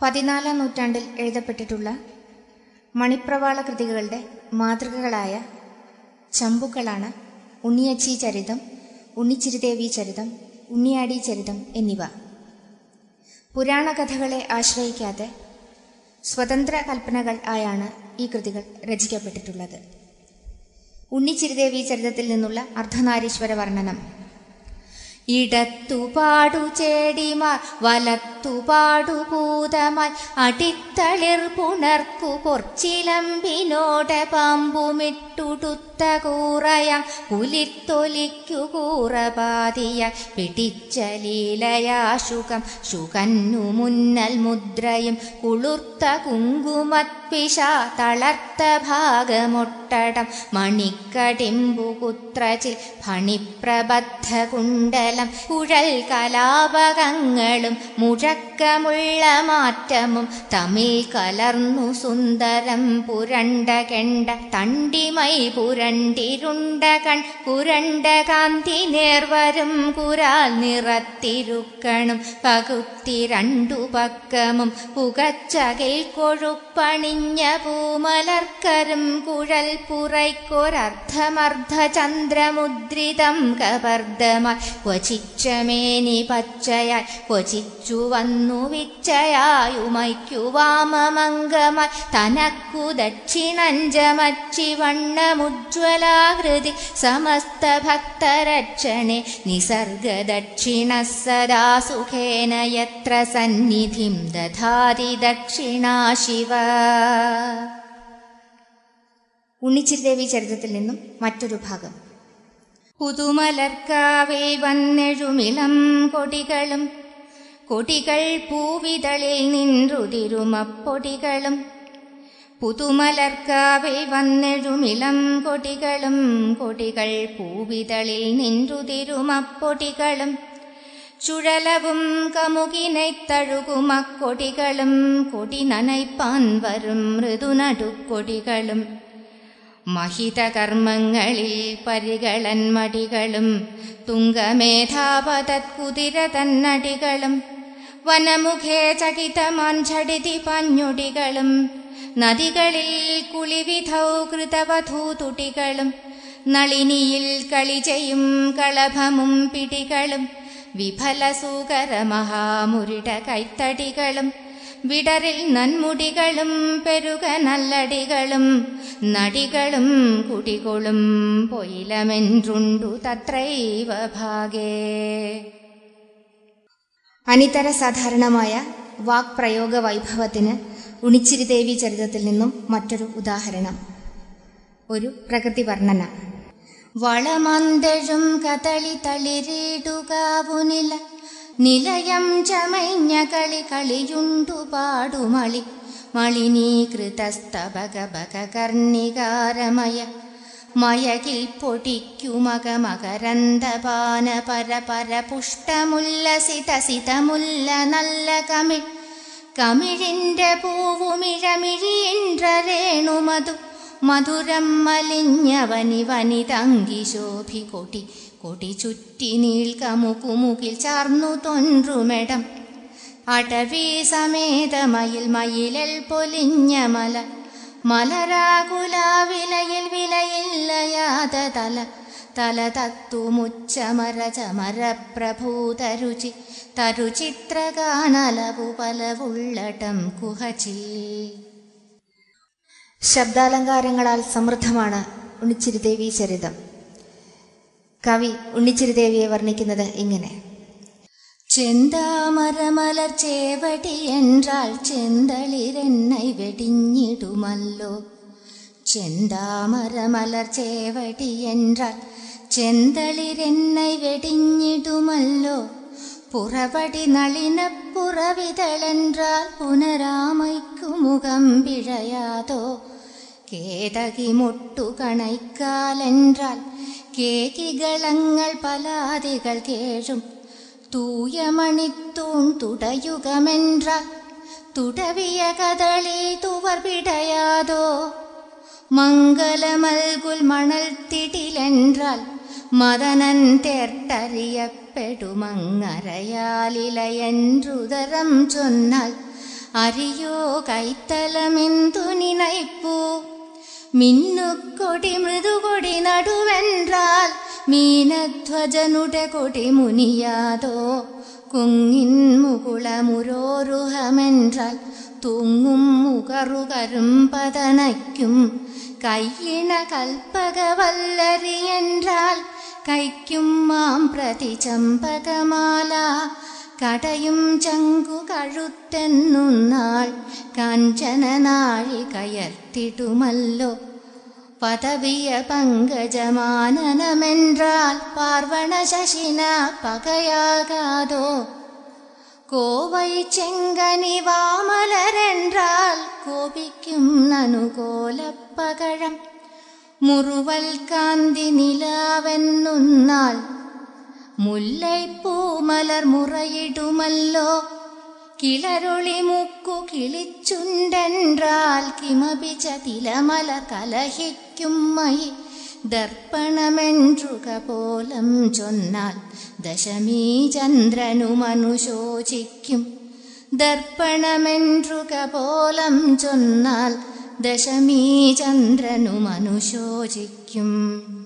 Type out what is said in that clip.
പതിനാലാം നൂറ്റാണ്ടിൽ എഴുതപ്പെട്ടിട്ടുള്ള മണിപ്രവാള കൃതികളുടെ മാതൃകകളായ ചമ്പുക്കളാണ് ഉണ്ണിയച്ചി ചരിതം ഉണ്ണിച്ചിരുദേവി ചരിതം ഉണ്ണിയാടി ചരിതം എന്നിവ പുരാണ കഥകളെ ആശ്രയിക്കാതെ സ്വതന്ത്ര കൽപ്പനകൾ ആയാണ് ഈ കൃതികൾ രചിക്കപ്പെട്ടിട്ടുള്ളത് ഉണ്ണിച്ചിരുദേവി ചരിതത്തിൽ നിന്നുള്ള അർദ്ധനാരീശ്വര വർണ്ണനം ഇടത്തുപാടു ചേടിമാർ വലത്തുപാടു പൂതമായി അടിത്തളിർ പുണർക്കു പൊർച്ചിലമ്പിനോടെ പാമ്പുമിട്ടുടുത്ത കൂറയാം പുലിത്തൊലിക്കു കൂറപാതിയ പിടിച്ച ലീലയാശുകം ശുകന്നു മുന്നൽ മുദ്രയും കുളിർത്ത കുങ്കുമത്പിഷ തളർത്ത ഭാഗമൊട്ടടം മണിക്കടിമ്പു കുത്രച്ചിൽ ഫണിപ്രബദ്ധ കുണ്ടലം കുഴൽ കലാപകങ്ങളും മുഴക്കമുള്ള മാറ്റമും തമിഴ് കലർന്നു സുന്ദരം പുരണ്ട കെണ്ട തണ്ടിമൈ പുരണ്ടിരുണ്ട കൺ പുരണ്ട കാന്തി നേർവരും കുരാൽ നിറത്തിരുക്കണും പകുത്തി രണ്ടു പക്കമും പുകച്ചകൈ കൊഴുപ്പണിഞ്ഞ പൂമലർക്കരും കുഴൽ പുറൈക്കൊരർദ്ധമർദ്ധ ചന്ദ്രമുദ്രിതം കപർദ്ദമായി ക്വചിച്ചമേനി പച്ചയായി ക്വചിച്ചു വന്നു വിച്ചയായുമയ്ക്കു വാമമംഗമായി തനക്കു ദക്ഷിണഞ്ചമച്ചി വണ്ണമുജ്വലാകൃതി സമസ്ത ഭക്തരക്ഷണേ നിസർഗ ദക്ഷിണ സദാ സുഖേന യത്ര സന്നിധിം ദധാതി ദക്ഷിണാ ശിവ ഉണ്ണിച്ചിരുദേവി ചരിത്രത്തിൽ നിന്നും മറ്റൊരു ഭാഗം പുതുമലർക്കാവേ വന്നെഴുമിളം കൊടികളും കൊടികൾ പൂവിതളിൽ നിൻറുതിരുമപ്പൊടികളും പുതുമലർക്കാവേ വന്നെഴുമിളം കൊടികളും കൊടികൾ പൂവിതളിൽ നിൻറുതിരുമപ്പൊടികളും ചുഴലവും കമുകിനെ തഴുകുമക്കൊടികളും കൊടി നനയ്പാൻ വരും മൃദുനടുക്കൊടികളും മഹിതകർമ്മങ്ങളിൽ പരികളൻ മടികളും തുങ്കമേധാപതത്കുതിര തന്നടികളും വനമുഖേ ചകിതമാഞ്ചടിതി പഞ്ഞുടികളും നദികളിൽ കുളിവിധൗ കൃതവധൂതുടികളും നളിനിയിൽ കളി ചെയ്യും കളഭമും പിടികളും വിഫലസൂകര മഹാമുരിട കൈത്തടികളും വിടറിൽ നന്മുടികളും പെരുക നല്ലടികളും നടികളും കുടികൊളും പൊയിലമെൻറുണ്ടു തത്രൈവ ഭാഗേ അനിതര സാധാരണമായ വാക്പ്രയോഗ വൈഭവത്തിന് ഉണിച്ചിരിദേവി ചരിത്രത്തിൽ നിന്നും മറ്റൊരു ഉദാഹരണം ഒരു പ്രകൃതി വർണ്ണന വളമന്തെഴും കതളി തളിരിടുകാവുനില നിലയം ചമൈഞ്ഞ കളി കളിയുണ്ടു പാടുമളി മളിനീകൃതസ്തഭഗഭഗകർണികാരമയ മയകിൽ പൊടിക്കുമകമകരന്ദപാന പര പര പുഷ്ടമുല്ലസിതസിതമുല്ല നല്ല കമിഴ് കമിഴിൻ്റെ പൂവുമിഴമിഴിയിன்ற രേണുമധു മധുരം മലിഞ്ഞവനി വനിതങ്കി ശോഭി കൊടി കൊടി ചുറ്റി നീൾക്കമുകുമുകിൽ ചാർന്നു തൊൻറുമെടം അടവി സമേതമയിൽ മയിലൽ പൊലിഞ്ഞ മല മലരാകുല വിലയിൽ വിലയില്ലയാത തല തല തത്തുമുച്ചമര ചമര പ്രഭൂതരുചി തരുചിത്രഗാനലവു പലവുള്ളടം കുഹചി ശബ്ദാലങ്കാരങ്ങളാൽ സമൃദ്ധമാണ് ഉണ്ണിച്ചിരുദേവി ചരിതം കവി ഉണ്ണിച്ചിരുദേവിയെ വർണ്ണിക്കുന്നത് ഇങ്ങനെ ചെന്താമരമലർ ചേവടി എന്നാൽ ചെന്തളിരെണ്ണை വെടിഞ്ഞിടുമല്ലോ ചെന്താമരമലർ ചേവടി എന്നാൽ ചെന്തളിരെണ്ണை വെടിഞ്ഞിടുമല്ലോ പുറവടി നളിനപ്പുറവിതളെன்றாൽ പുനരാമയ്ക്കു മുഖം പിഴയാതോ കേതകി മുട്ടു കണൈക്കാലെன்றாൽ കേകികളങ്ങൾ പലാതികൾ കേഴും തൂയമണിത്തൂൺ തുടയുകമെன்றாൽ തുടവിയ കദളി തുവർ പിടയാതോ മംഗലമൽകുൽ മണൽ തിടിലെன்றாൽ മദനൻ തേർട്ടറിയപ്പെടുമങ്ങരയാലിലയെன்றுതരം ചൊന്നാൽ അറിയോ കൈത്തലമെന്തു നിനയ്പ്പു മിന്നുകൊടി മൃദുകൊടി നടുവെൻറാൽ മീനധ്വജനുടെ കൊടി മുനിയാതോ കുങ്ങിൻ മുകുളമുരോരുഹമെൻറാൽ തൂങ്ങും മുകറുകരും പതനയ്ക്കും കയ്യിണ കൽപ്പകവല്ലരി என்றாൽ കൈക്കും മാം പ്രതി ചമ്പകമാല കടയും ചങ്കു കഴുത്തെന്നുന്നാൾ കാഞ്ചന നാഴി കയർത്തിടുമല്ലോ പദവിയ പങ്കജമാനനമെன்றாൽ പാർവണ ശശിന പകയാകാതോ കോവൈ ചെങ്കനി വാമലരെன்றாൽ കോപിക്കും നനുകോലപ്പകഴം മുറുവൽ കാന്തി നിലാവെന്നുന്നാൾ മുല്ലൈപ്പൂമലർ മുറയിടുമല്ലോ കിളരൊളി മുക്കു കിളിച്ചുണ്ടെൻറാൽ കിമപി ചതിലമല കലഹിക്കും മയി ദർപ്പണമെൻറുക പോലം ചൊന്നാൽ ദശമീ ചന്ദ്രനുമനുശോചിക്കും ദർപ്പണമെൻറുക പോലം ചൊന്നാൽ ദശമീ ചന്ദ്രനുമനുശോചിക്കും